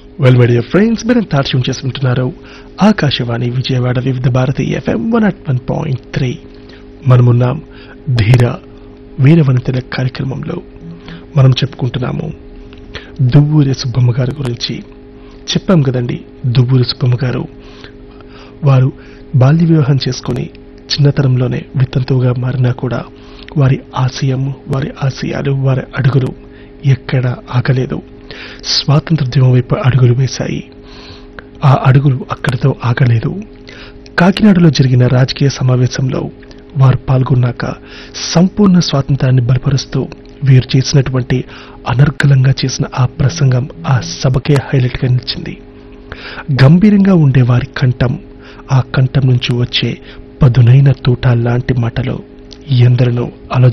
well my dear friends మీరు తార్ష్యం చేసుకుంటున్నారు Akashvani Vijayawada Vividh Bharati FM one at one point three మనమున్నాం ధీర వీరవనితల కార్యక్రమంలో మనం చెప్పుకుంటున్నాము దువ్వూరి సుబ్బమ్మ గారి గురించి చెప్పాం కదండి దువ్వూరి సుబ్బమ్మ గారు వారు బాల్య వివాహం చేసుకొని చిన్నతనంలోనే వితంతువుగా మారినా కూడా వారి ఆశయం వారి ఆశయాలు వారి అడుగులు ఎక్కడ ఆగలేదు స్వాతంత్రోద్యమం వైపు అడుగులు వేశాయి ఆ అడుగులు అక్కడితో ఆగలేదు కాకినాడలో జరిగిన రాజకీయ సమావేశంలో వారు పాల్గొన్నాక సంపూర్ణ స్వాతంత్రాన్ని బలపరుస్తూ వీరు చేసినటువంటి అనర్గళంగా చేసిన ఆ ప్రసంగం ఆ సభకే హైలైట్గా నిలిచింది గంభీరంగా ఉండే వారి కంఠం ఆ కంఠం నుంచి వచ్చే పదునైన తూటాల్లాంటి మాటలు ఎందరినో